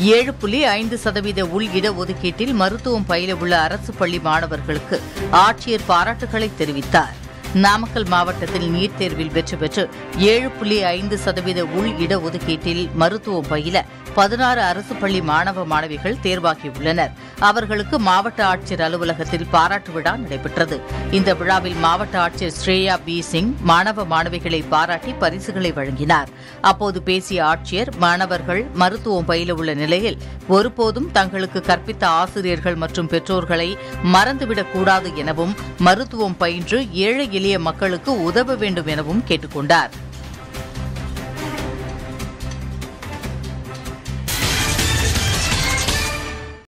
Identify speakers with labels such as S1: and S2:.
S1: ஏழு புள்ளி ஐந்து சதவீத உள் இடஒதுக்கீட்டில் மருத்துவம் பயில உள்ள அரசு பள்ளி மாணவர்களுக்கு ஆட்சியர் பாராட்டுகளை தெரிவித்தார் நாமக்கல் மாவட்டத்தில் நீட் தேர்வில் வெற்றி பெற்று ஏழு புள்ளி ஐந்து சதவீத உள் இடஒதுக்கீட்டில் மருத்துவம் பயில பதினாறு அரசு பள்ளி மாணவ மாணவிகள் தேர்வாகியுள்ளனர் அவர்களுக்கு மாவட்ட ஆட்சியர் அலுவலகத்தில் பாராட்டு விழா நடைபெற்றது இந்த விழாவில் மாவட்ட ஆட்சியர் ஸ்ரேயா பி சிங் மாணவ மாணவிகளை பாராட்டி பரிசுகளை வழங்கினார் அப்போது பேசிய ஆட்சியர் மாணவர்கள் மருத்துவம் பயில உள்ள நிலையில் ஒருபோதும் தங்களுக்கு கற்பித்த ஆசிரியர்கள் மற்றும் பெற்றோர்களை மறந்துவிடக் கூடாது எனவும் மருத்துவம் பயின்று ஏழை எளிய மக்களுக்கு உதவ வேண்டும் எனவும் கேட்டுக் கொண்டார்